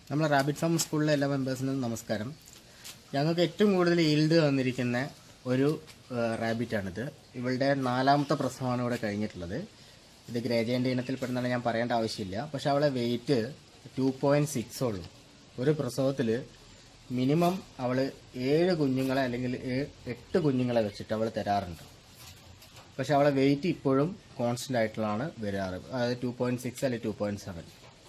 നമ്മളെ rabbit farm സ്കൂളിലെ എല്ലാ മെമ്പേഴ്സിനും നമസ്കാരം ഞങ്ങൾക്ക് ഏറ്റവും കൂടുതൽ ഈൽഡ് വന്നിരിക്കുന്ന ഒരു റാബിറ്റാണിത് ഇവളുടെ നാലാമത്തെ പ്രസവമാണ് ഇവിടെ കഴിഞ്ഞിട്ടുള്ളത് ഇത് ഗ്രേജേൻ്റെ ഇനത്തിൽപ്പെടുന്നതാണ് ഞാൻ പറയേണ്ട ആവശ്യമില്ല പക്ഷെ അവളെ വെയിറ്റ് ടു പോയിൻറ്റ് സിക്സ് ഉള്ളൂ ഒരു പ്രസവത്തിൽ മിനിമം അവൾ ഏഴ് കുഞ്ഞുങ്ങളെ അല്ലെങ്കിൽ ഏ- എട്ട് കുഞ്ഞുങ്ങളെ വെച്ചിട്ട് അവൾ തരാറുണ്ട് പക്ഷെ അവളെ വെയിറ്റ് ഇപ്പോഴും കോൺസ്റ്റൻ്റ് ആയിട്ടുള്ളതാണ് വരാറ് അതായത് ടു പോയിൻറ്റ് സിക്സ് അല്ലെങ്കിൽ ടു പോയിൻറ്റ് സെവൻ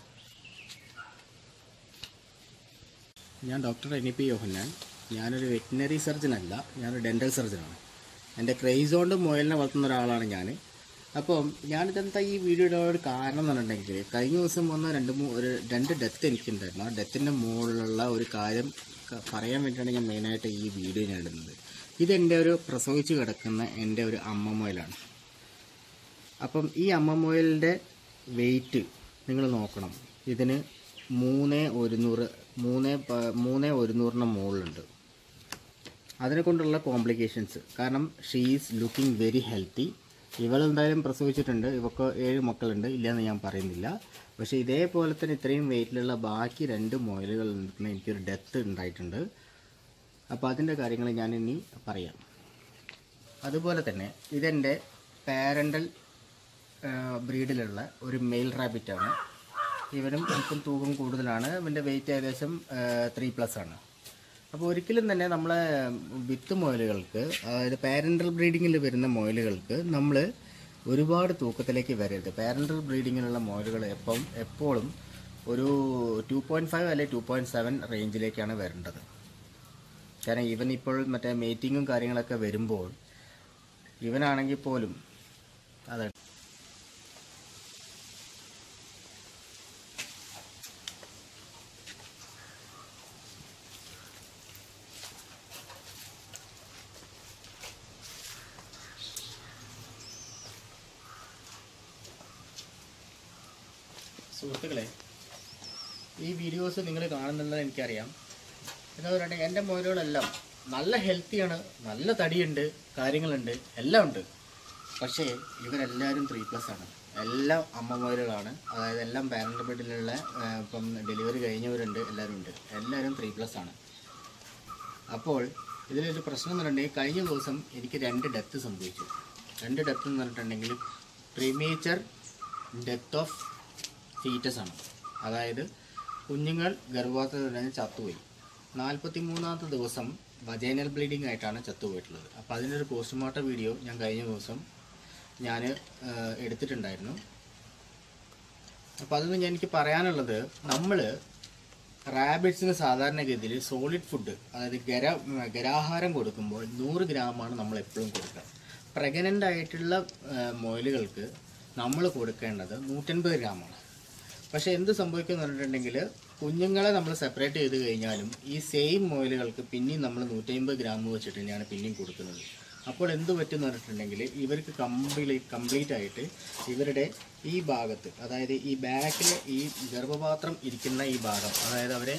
ഞാൻ ഡോക്ടർ എനി പി യോഹന്നാൻ ഞാനൊരു വെറ്റിനറി സർജൻ അല്ല ഞാനൊരു ഡെൻ്റൽ സർജനാണ് എൻ്റെ ക്രൈസ് കൊണ്ട് മുയലിനെ വളർത്തുന്ന ഒരാളാണ് ഞാൻ അപ്പം ഞാനിതെന്താ ഈ വീഡിയോയുടെ ഒരു കാരണം എന്ന് പറഞ്ഞിട്ടുണ്ടെങ്കിൽ കഴിഞ്ഞ ദിവസം വന്ന രണ്ട് മൂ ഒരു രണ്ട് ഡെത്ത് എനിക്കുണ്ടായിരുന്നു ആ ഡെത്തിൻ്റെ മുകളിലുള്ള ഒരു കാര്യം ക- പറയാൻ വേണ്ടിയിട്ടാണ് ഞാൻ മെയിനായിട്ട് ഈ വീഡിയോ ഞാൻ ഇടുന്നത് ഇതെൻ്റെ ഒരു പ്രസവിച്ച് കിടക്കുന്ന എൻ്റെ ഒരു അമ്മ മുയലാണ് അപ്പം ഈ അമ്മ മുയലിൻ്റെ വെയിറ്റ് നിങ്ങൾ നോക്കണം ഇതിന് മൂന്ന് ഒരുന്നൂറ് മൂന്ന് പ- മൂന്ന് ഒരുന്നൂറിന് മുകളിലുണ്ട് അതിനെ കൊണ്ടുള്ള കോംപ്ലിക്കേഷൻസ് കാരണം she is looking very healthy ഇവൾ എന്തായാലും പ്രസവിച്ചിട്ടുണ്ട് ഇവക്ക് ഏഴ് മക്കളുണ്ട് ഇല്ലയെന്ന് ഞാൻ പറയുന്നില്ല പക്ഷേ ഇതേപോലെ തന്നെ ഇത്രയും വെയിറ്റിലുള്ള ബാക്കി രണ്ട് മുയലുകളിൽ നിന്ന് എനിക്കൊരു ഡെത്ത് ഉണ്ടായിട്ടുണ്ട് അപ്പോൾ അതിൻ്റെ കാര്യങ്ങൾ ഞാൻ ഇനി പറയാം അതുപോലെ തന്നെ ഇതെൻ്റെ പാരൻ്റൽ ബ്രീഡിലുള്ള ഒരു മെയിൽ റാബിറ്റാണ് ഇവനും അല്പം തൂക്കം കൂടുതലാണ് ഇവൻ്റെ വെയിറ്റ് ഏകദേശം ത്രീ പ്ലസ് ആണ് അപ്പോൾ ഒരിക്കലും തന്നെ നമ്മളെ വിത്ത് മുയലുകൾക്ക് അതായത് പാരൻ്റൽ ബ്രീഡിങ്ങിൽ വരുന്ന മുയലുകൾക്ക് നമ്മൾ ഒരുപാട് തൂക്കത്തിലേക്ക് വരരുത് പാരൻ്റൽ ബ്രീഡിങ്ങിലുള്ള മുയലുകൾ എപ്പം എപ്പോഴും ഒരു ടു പോയിൻറ്റ് ഫൈവ് അല്ലെങ്കിൽ ടു പോയിൻറ്റ് സെവൻ റേഞ്ചിലേക്കാണ് വരേണ്ടത് കാരണം ഇവൻ ഇപ്പോൾ മറ്റേ മീറ്റിങ്ങും കാര്യങ്ങളൊക്കെ വരുമ്പോൾ ഇവനാണെങ്കിൽ പോലും അതെ സുഹൃത്തുക്കളെ ഈ വീഡിയോസ് നിങ്ങൾ കാണുന്നുള്ളത് എനിക്കറിയാം എന്താ പറയുക എൻ്റെ മുയലുകളെല്ലാം നല്ല ഹെൽത്തിയാണ് നല്ല തടിയുണ്ട് കാര്യങ്ങളുണ്ട് എല്ലാം ഉണ്ട് പക്ഷേ ഇവരെല്ലാവരും ത്രീ പ്ലസ് ആണ് എല്ലാം അമ്മ മുയലുകളാണ് അതായത് എല്ലാം പാരൻ്റ് ബെഡിലുള്ള ഇപ്പം ഡെലിവറി കഴിഞ്ഞവരുണ്ട് എല്ലാവരും ഉണ്ട് എല്ലാവരും ത്രീ പ്ലസ് ആണ് അപ്പോൾ ഇതിലൊരു പ്രശ്നം എന്ന് പറഞ്ഞിട്ടുണ്ടെങ്കിൽ കഴിഞ്ഞ ദിവസം എനിക്ക് രണ്ട് ഡെത്ത് സംഭവിച്ചു രണ്ട് ഡെത്ത് എന്ന് പറഞ്ഞിട്ടുണ്ടെങ്കിൽ പ്രീമേച്ചർ ഡെത്ത് ഓഫ് ഫീറ്റസ് ആണ് അതായത് കുഞ്ഞുങ്ങൾ ഗർഭപാത്രത്തിൽ നിന്ന് ചത്തുപോയി നാൽപ്പത്തി മൂന്നാമത്തെ ദിവസം വജൈനൽ ബ്ലീഡിംഗ് ആയിട്ടാണ് ചത്തുപോയിട്ടുള്ളത് അപ്പോൾ അതിനൊരു പോസ്റ്റ്മോർട്ടം വീഡിയോ ഞാൻ കഴിഞ്ഞ ദിവസം ഞാൻ എടുത്തിട്ടുണ്ടായിരുന്നു അപ്പോൾ അതൊന്നും ഞാൻ എനിക്ക് പറയാനുള്ളത് നമ്മൾ റാബിറ്റ്സിന് സാധാരണഗതിയിൽ സോളിഡ് ഫുഡ് അതായത് ഗര ഗരാഹാരം കൊടുക്കുമ്പോൾ നൂറ് ഗ്രാമാണ് നമ്മൾ എപ്പോഴും കൊടുക്കുക പ്രഗ്നൻ്റ് ആയിട്ടുള്ള ആ, മുയലുകൾക്ക് നമ്മൾ കൊടുക്കേണ്ടത് നൂറ്റൻപത് ഗ്രാമാണ് പക്ഷേ എന്ത് സംഭവിക്കുമെന്ന് പറഞ്ഞിട്ടുണ്ടെങ്കിൽ കുഞ്ഞുങ്ങളെ നമ്മൾ സെപ്പറേറ്റ് ചെയ്ത് കഴിഞ്ഞാലും ഈ സെയിം മുയലുകൾക്ക് പിന്നെയും നമ്മൾ നൂറ്റമ്പത് ഗ്രാം വെച്ചിട്ട് തന്നെയാണ് പിന്നെയും കൊടുക്കുന്നത് അപ്പോൾ എന്ത് പറ്റുമെന്ന് പറഞ്ഞിട്ടുണ്ടെങ്കിൽ ഇവർക്ക് കംപ്ലീറ്റ് കംപ്ലീറ്റ് ആയിട്ട് ഇവരുടെ ഈ ഭാഗത്ത് അതായത് ഈ ബാക്കിൽ ഈ ഗർഭപാത്രം ഇരിക്കുന്ന ഈ ഭാഗം അതായത് അവരെ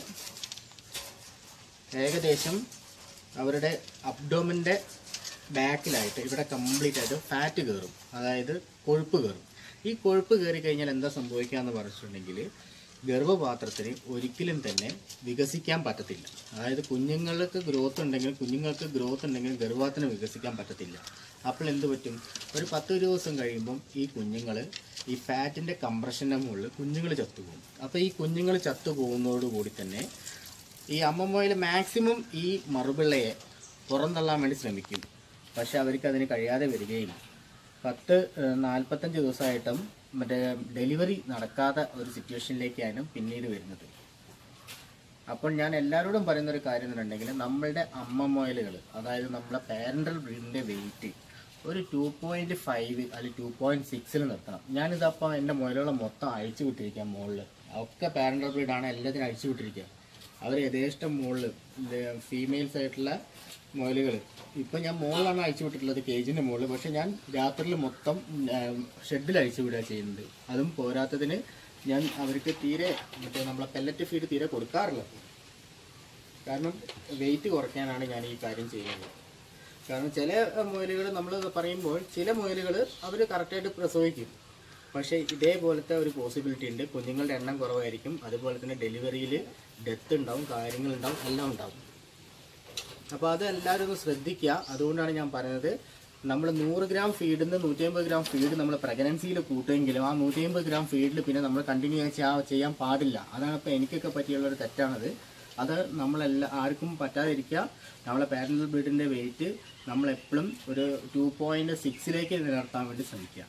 ഏകദേശം അവരുടെ അബ്ഡോമിൻ്റെ ബാക്കിലായിട്ട് ഇവിടെ കംപ്ലീറ്റ് ആയിട്ട് ഫാറ്റ് കയറും അതായത് കൊഴുപ്പ് കയറും ഈ കൊഴുപ്പ് കയറി കഴിഞ്ഞാൽ എന്താ സംഭവിക്കുക എന്ന് പറഞ്ഞിട്ടുണ്ടെങ്കിൽ ഗർഭപാത്രത്തിന് ഒരിക്കലും തന്നെ വികസിക്കാൻ പറ്റത്തില്ല അതായത് കുഞ്ഞുങ്ങൾക്ക് ഗ്രോത്ത് ഉണ്ടെങ്കിൽ കുഞ്ഞുങ്ങൾക്ക് ഗ്രോത്ത് ഉണ്ടെങ്കിൽ ഗർഭപാത്രത്തിന് വികസിക്കാൻ പറ്റത്തില്ല അപ്പോൾ എന്ത് പറ്റും ഒരു പത്ത് ഒരു ദിവസം കഴിയുമ്പം ഈ കുഞ്ഞുങ്ങൾ ഈ ഫാറ്റിൻ്റെ കംപ്രഷൻ്റെ മുകളിൽ കുഞ്ഞുങ്ങൾ ചത്തുപോകും അപ്പോൾ ഈ കുഞ്ഞുങ്ങൾ ചത്തുപോകുന്നതോടുകൂടി തന്നെ ഈ അമ്മമ്മയിൽ മാക്സിമം ഈ മറുപിള്ളയെ പുറന്തള്ളാൻ വേണ്ടി ശ്രമിക്കും പക്ഷെ അവർക്ക് അതിന് കഴിയാതെ വരികയില്ല പത്ത് ഏഹ്, നാൽപ്പത്തഞ്ച് ദിവസമായിട്ടും മറ്റേ ഡെലിവറി നടക്കാത്ത ഒരു സിറ്റുവേഷനിലേക്കാണ് പിന്നീട് വരുന്നത് അപ്പോൾ ഞാൻ എല്ലാവരോടും പറയുന്ന ഒരു കാര്യം എന്ന് പറഞ്ഞിട്ടുണ്ടെങ്കിൽ നമ്മളുടെ അമ്മ മുയലുകൾ അതായത് നമ്മളെ പാരൻ്റൽ ബ്രീഡിൻ്റെ വെയിറ്റ് ഒരു ടു പോയിൻറ്റ് ഫൈവ് അല്ലെങ്കിൽ ടു പോയിൻറ്റ് സിക്സിൽ നിർത്തണം ഞാനിതപ്പോൾ എൻ്റെ മുയലുകളെ മൊത്തം അഴിച്ചു വിട്ടിരിക്കുക മുകളിൽ ഒക്കെ പാരൻ്റൽ ബ്രീഡാണ് എല്ലാത്തിനും അഴിച്ചു വിട്ടിരിക്കുക അവർ യഥേഷ്ടം മുകളിൽ ഫീമെയിൽസ് ആയിട്ടുള്ള മുയലുകൾ ഇപ്പം ഞാൻ മുകളിലാണ് അഴിച്ചു വിട്ടിട്ടുള്ളത് കേജിൻ്റെ മുകളിൽ പക്ഷെ ഞാൻ രാത്രിയിൽ മൊത്തം ഷെഡിൽ അഴിച്ചു വിടുക ചെയ്യുന്നത് അതും പോരാത്തതിന് ഞാൻ അവർക്ക് തീരെ മറ്റേ നമ്മളെ പെല്ലറ്റ് ഫീഡ് തീരെ കൊടുക്കാറില്ല കാരണം വെയിറ്റ് കുറയ്ക്കാനാണ് ഞാൻ ഈ കാര്യം ചെയ്യുന്നത് കാരണം ചില മുയലുകൾ നമ്മൾ പറയുമ്പോൾ ചില മുയലുകൾ അവർ കറക്റ്റായിട്ട് പ്രസവിക്കും പക്ഷേ ഇതേപോലത്തെ ഒരു പോസിബിലിറ്റി ഉണ്ട് കുഞ്ഞുങ്ങളുടെ എണ്ണം കുറവായിരിക്കും അതുപോലെ തന്നെ ഡെലിവറിയിൽ ഡെത്ത് ഉണ്ടാവും കാര്യങ്ങളുണ്ടാവും എല്ലാം ഉണ്ടാവും അപ്പോൾ അത് എല്ലാവരും ഒന്ന് ശ്രദ്ധിക്കുക അതുകൊണ്ടാണ് ഞാൻ പറയുന്നത് നമ്മൾ നൂറ് ഗ്രാം ഫീഡിൽ നിന്ന് നൂറ്റി അമ്പത് ഗ്രാം ഫീഡ് നമ്മൾ പ്രഗ്നൻസിയിൽ കൂട്ടുമെങ്കിലും ആ നൂറ്റി അമ്പത് ഗ്രാം ഫീഡിൽ പിന്നെ നമ്മൾ കണ്ടിന്യൂ ചെയ്യാൻ പാടില്ല അതാണ് ഇപ്പോൾ എനിക്കൊക്കെ പറ്റിയുള്ള ഒരു തെറ്റാണത് അത് നമ്മളെല്ലാം ആർക്കും പറ്റാതിരിക്കുക നമ്മളെ പാരലൽ ബ്രീഡിൻ്റെ വെയിറ്റ് നമ്മളെപ്പോഴും ഒരു ടു പോയിൻറ്റ് സിക്സിലേക്ക് നിലനിർത്താൻ വേണ്ടി ശ്രമിക്കുക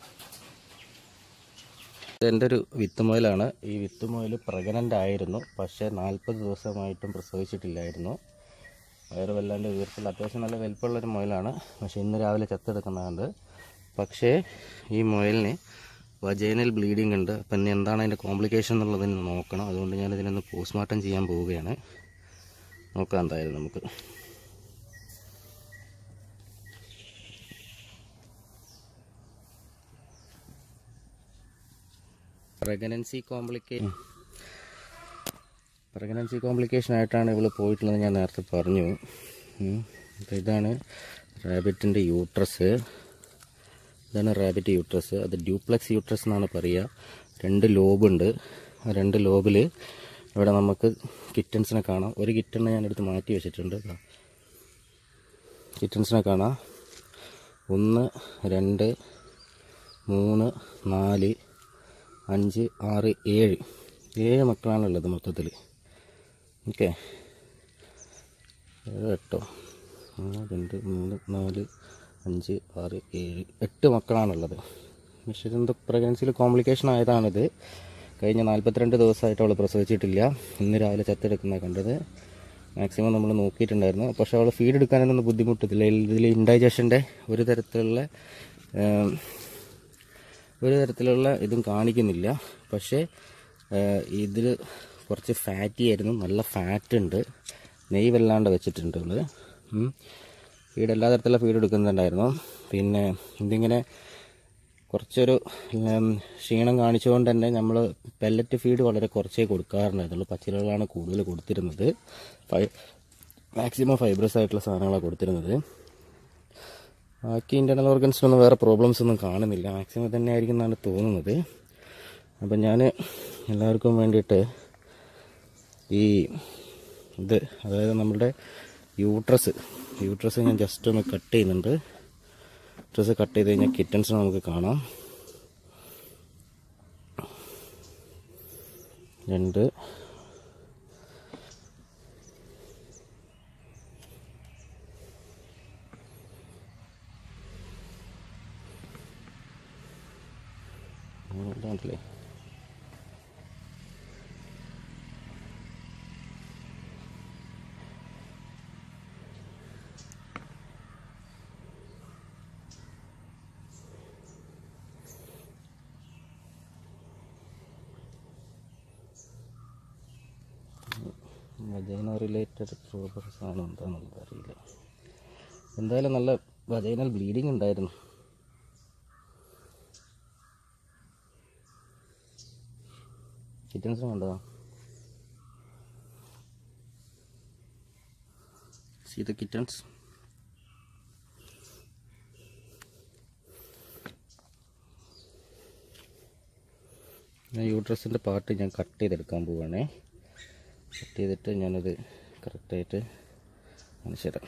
എൻ്റെ ഒരു വിത്തുമുയലാണ് ഈ വിത്തുമുയൽ പ്രഗ്നൻ്റ് ആയിരുന്നു പക്ഷേ നാൽപ്പത് ദിവസമായിട്ടും പ്രസവിച്ചിട്ടില്ലായിരുന്നു വയറ് വല്ലാണ്ട് ഉയർത്തില്ല അത്യാവശ്യം നല്ല വലിപ്പമുള്ളൊരു മുയലാണ് പക്ഷേ ഇന്ന് രാവിലെ ചത്തെടുക്കുന്നതുണ്ട് പക്ഷേ ഈ മുയലിന് വജൈനൽ ബ്ലീഡിംഗ് ഉണ്ട് അപ്പം ഇനി എന്താണ് അതിൻ്റെ കോംപ്ലിക്കേഷൻ എന്നുള്ളത് ഇനി നോക്കണം അതുകൊണ്ട് ഞാൻ ഇതിനൊന്ന് പോസ്റ്റ്മോർട്ടം ചെയ്യാൻ പോവുകയാണ് നോക്കാം എന്തായാലും നമുക്ക് പ്രഗ്നൻസി കോംപ്ലിക്കേഷൻ പ്രഗ്നൻസി കോംപ്ലിക്കേഷൻ ആയിട്ടാണ് ഇവൾ പോയിട്ടുള്ളത് ഞാൻ നേരത്തെ പറഞ്ഞു ഉം. അപ്പോൾ ഇതാണ് റാബിറ്റിൻ്റെ യൂട്രസ് ഇതാണ് റാബിറ്റ് യൂട്രസ് അത് ഡ്യൂപ്ലക്സ് യൂട്രസ് എന്നാണ് പറയുക രണ്ട് ലോബുണ്ട് ആ രണ്ട് ലോബിൽ ഇവിടെ നമുക്ക് കിറ്റൻസിനെ കാണാം ഒരു കിറ്റണിനെ ഞാൻ എടുത്ത് മാറ്റി വെച്ചിട്ടുണ്ട് ദാ. കിറ്റൻസിനെ കാണാം ഒന്ന് രണ്ട് മൂന്ന് നാല് അഞ്ച് ആറ് ഏഴ് ഏഴ് മക്കളാണുള്ളത് മൊത്തത്തിൽ ഓക്കെ ഏഴ് എട്ടോ ഒന്ന് രണ്ട് മൂന്ന് നാല് അഞ്ച് ആറ് ഏഴ് എട്ട് മക്കളാണുള്ളത് പക്ഷേ ഇതെന്തോ പ്രഗ്നൻസിയിൽ കോംപ്ലിക്കേഷൻ ആയതാണിത് കഴിഞ്ഞ നാൽപ്പത്തിരണ്ട് ദിവസമായിട്ട് അവൾ പ്രസവിച്ചിട്ടില്ല ഇന്ന് രാവിലെ ചത്തെടുക്കുന്ന കണ്ടത് മാക്സിമം നമ്മൾ നോക്കിയിട്ടുണ്ടായിരുന്നു പക്ഷേ അവൾ ഫീഡ് എടുക്കാനൊന്നും ബുദ്ധിമുട്ടില്ല ഇതിൽ ഇൻഡൈജഷൻ്റെ ഒരു തരത്തിലുള്ള ഏം, ഒരു തരത്തിലുള്ള ഇതും കാണിക്കുന്നില്ല പക്ഷേ ഇതിൽ കുറച്ച് ഫാറ്റി ആയിരുന്നു നല്ല ഫാറ്റ് ഉണ്ട് നെയ് വല്ലാണ്ട് വെച്ചിട്ടുണ്ട് ഇവള് ഉം. ഫീഡ് എല്ലാ തരത്തിലുള്ള ഫീഡ് എടുക്കുന്നുണ്ടായിരുന്നു പിന്നെ ഇതിങ്ങനെ കുറച്ചൊരു ഉം, ക്ഷീണം കാണിച്ചുകൊണ്ട് തന്നെ നമ്മൾ പെല്ലറ്റ് ഫീഡ് വളരെ കുറച്ചേ കൊടുക്കാറുണ്ടായിരുന്നുള്ളൂ പച്ചിലകളാണ് കൂടുതൽ കൊടുത്തിരുന്നത് ഫൈ മാക്സിമം ഫൈബ്രസ് ആയിട്ടുള്ള സാധനങ്ങളാണ് കൊടുത്തിരുന്നത് ബാക്കി ഇൻറ്റേർണൽ ഓർഗൻസിനൊന്നും വേറെ പ്രോബ്ലംസ് ഒന്നും കാണുന്നില്ല മാക്സിമം തന്നെ ആയിരിക്കും എന്നാണ് തോന്നുന്നത് അപ്പം ഞാൻ എല്ലാവർക്കും വേണ്ടിയിട്ട് ഈ ഇത് അതായത് നമ്മളുടെ യൂട്രസ് യൂട്രസ് ഞാൻ ജസ്റ്റ് ഒന്ന് കട്ട് ചെയ്യുന്നുണ്ട് യൂട്രസ് കട്ട് ചെയ്ത് കഴിഞ്ഞാൽ കിറ്റൻസ് നമുക്ക് കാണാം രണ്ട് ഇതാണല്ലേ വജൈന റിലേറ്റഡ് പ്രോബ്ലംസ് ആണ് എന്താണെന്നുള്ളത് അറിയില്ല എന്തായാലും നല്ല വജൈനൽ ബ്ലീഡിങ് ഉണ്ടായിരുന്നു കിറ്റൻസ് കണ്ടോ സീ ദ കിറ്റൻസ് ഞാൻ യൂട്രസിൻ്റെ പാർട്ട് ഞാൻ കട്ട് ചെയ്തെടുക്കാൻ പോവുകയാണേ കട്ട് ചെയ്തിട്ട് ഞാനത് കറക്റ്റായിട്ട് കാണിച്ചു തരാം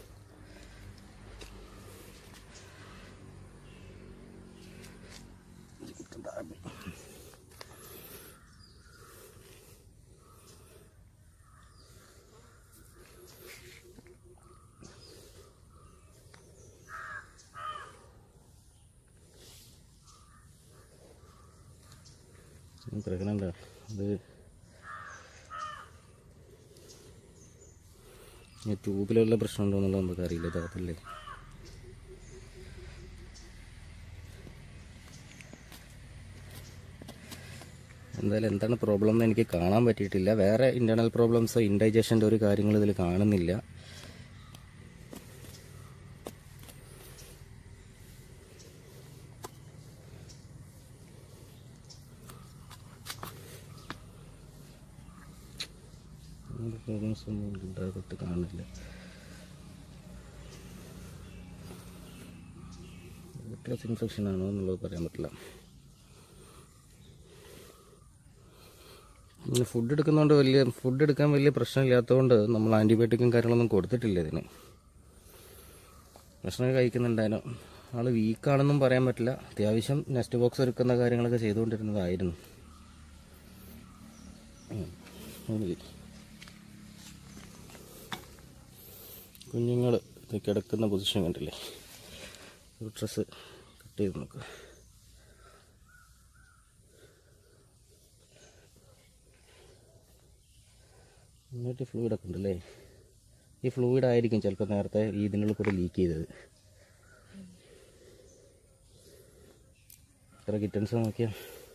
പ്രഗ്നൻ്റ് അത് ഈ ട്യൂബിലുള്ള പ്രശ്നം ഉണ്ടോ എന്നുള്ളത് നമുക്ക് അറിയില്ല അതല്ലേ എന്തായാലും എന്താണ് പ്രോബ്ലം എന്ന് എനിക്ക് കാണാൻ പറ്റിയിട്ടില്ല വേറെ ഇൻറ്റേർണൽ പ്രോബ്ലംസോ ഇൻഡൈജഷൻ്റെ ഒരു കാര്യങ്ങൾ ഇതിൽ കാണുന്നില്ല പ്രോബ്ലംസ് ഒന്നും ഉണ്ടായിട്ട് കാണില്ല യൂട്രസ് ഇൻഫെക്ഷൻ ആണോ എന്നുള്ളത് പറയാൻ പറ്റില്ല പിന്നെ ഫുഡ് എടുക്കുന്നതുകൊണ്ട് വലിയ ഫുഡ് എടുക്കാൻ വലിയ പ്രശ്നമില്ലാത്തതുകൊണ്ട് നമ്മൾ ആൻറ്റിബയോട്ടിക്കും കാര്യങ്ങളൊന്നും കൊടുത്തിട്ടില്ല ഇതിന് ഭക്ഷണം കഴിക്കുന്നുണ്ടായിരുന്നു ആൾ വീക്കാണെന്നും പറയാൻ പറ്റില്ല അത്യാവശ്യം നെസ്റ്റ് ബോക്സ് ഒരുക്കുന്ന കാര്യങ്ങളൊക്കെ ചെയ്തുകൊണ്ടിരുന്നതായിരുന്നു ഉം. അത് കുഞ്ഞുങ്ങൾ കിടക്കുന്ന പൊസിഷൻ കണ്ടില്ലേ ഡ്രസ്സ് കട്ട് ചെയ്ത് നോക്കുക നന്നായിട്ട് ഫ്ലൂയിഡ് ഒക്കെ ഉണ്ടല്ലേ ഈ ഫ്ലൂയിഡ് ആയിരിക്കും ചിലപ്പോൾ നേരത്തെ ഈ ഇതിനുള്ളിൽ കൂടെ ലീക്ക് ചെയ്തത് എത്ര കിറ്റൻസ് നോക്കിയാൽ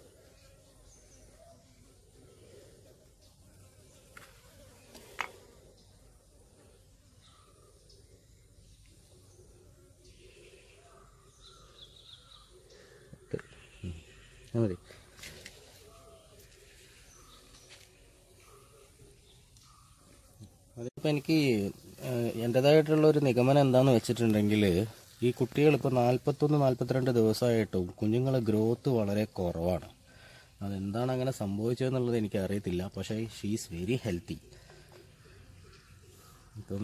അത് മതി അതിപ്പോൾ എനിക്ക് ഏഹ്, എൻ്റേതായിട്ടുള്ള ഒരു നിഗമനം എന്താന്ന് വെച്ചിട്ടുണ്ടെങ്കിൽ ഈ കുട്ടികൾ ഇപ്പോൾ നാൽപ്പത്തൊന്ന് നാൽപ്പത്തിരണ്ട് ദിവസമായിട്ടും കുഞ്ഞുങ്ങളെ ഗ്രോത്ത് വളരെ കുറവാണ് അതെന്താണ് അങ്ങനെ സംഭവിച്ചതെന്നുള്ളത് എനിക്ക് അറിയത്തില്ല പക്ഷേ ഷീസ് വെരി ഹെൽത്തി ഇപ്പം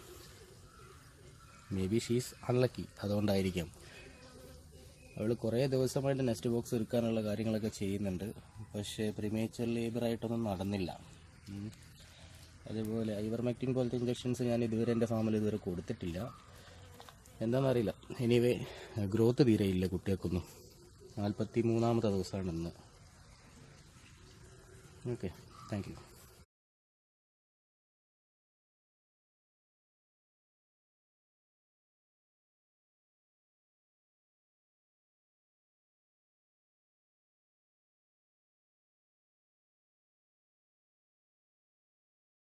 മേ ബി ഷീസ് അൺലക്കി അതുകൊണ്ടായിരിക്കാം അവൾ കുറേ ദിവസമായിട്ട് നെക്സ്റ്റ് ബോക്സ് എടുക്കാനുള്ള കാര്യങ്ങളൊക്കെ ചെയ്യുന്നുണ്ട് പക്ഷേ പ്രിമേച്ചർ ലേബറായിട്ടൊന്നും നടന്നില്ല ഉം. അതേപോലെ ഐവർമെക്റ്റിൻ പോലത്തെ ഇഞ്ചക്ഷൻസ് ഞാൻ ഇതുവരെ എൻ്റെ ഫാമിൽ ഇതുവരെ കൊടുത്തിട്ടില്ല എന്താണെന്നറിയില്ല എനിവേ ഗ്രോത്ത് തീരെ ഇല്ല കുട്ടികൾക്കൊന്നും നാൽപ്പത്തി മൂന്നാമത്തെ ദിവസമാണ് ഇന്ന് ഓക്കെ താങ്ക് യു